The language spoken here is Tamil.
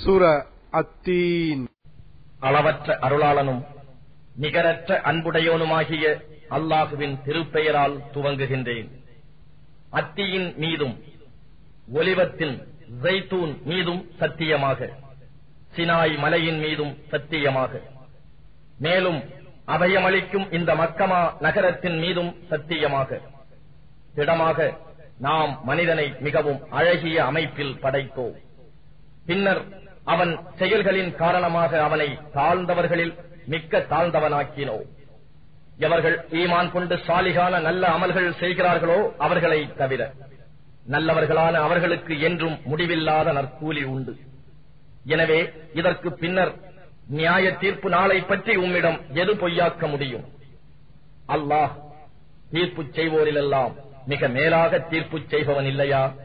சூர அத்தீன் அளவற்ற அருளாளனும் நிகரற்ற அன்புடையோனுமாகிய அல்லாஹுவின் திருப்பெயரால் துவங்குகின்றேன் அத்தியின் மீதும் ஒலிவத்தின் ஜெய்தூன் மீதும் சத்தியமாக சினாய் மலையின் மீதும் சத்தியமாக மேலும் அபயமளிக்கும் இந்த மக்கமா நகரத்தின் மீதும் சத்தியமாக திடமாக நாம் மனிதனை மிகவும் அழகிய அமைப்பில் படைத்தோம் பின்னர் அவன் செயல்களின் காரணமாக அவனை தாழ்ந்தவர்களில் மிக்க தாழ்ந்தவனாக்கினோம் எவர்கள் ஈமான் கொண்டு சாலிகான நல்ல அமல்கள் செய்கிறார்களோ அவர்களை தவிர நல்லவர்களான அவர்களுக்கு என்றும் முடிவில்லாத நற்கூலி உண்டு எனவே இதற்கு பின்னர் நியாய தீர்ப்பு நாளை பற்றி உம்மிடம் எது பொய்யாக்க முடியும் அல்லாஹ் தீர்ப்பு செய்வோரிலெல்லாம் மிக மேலாக தீர்ப்பு செய்பவன் இல்லையா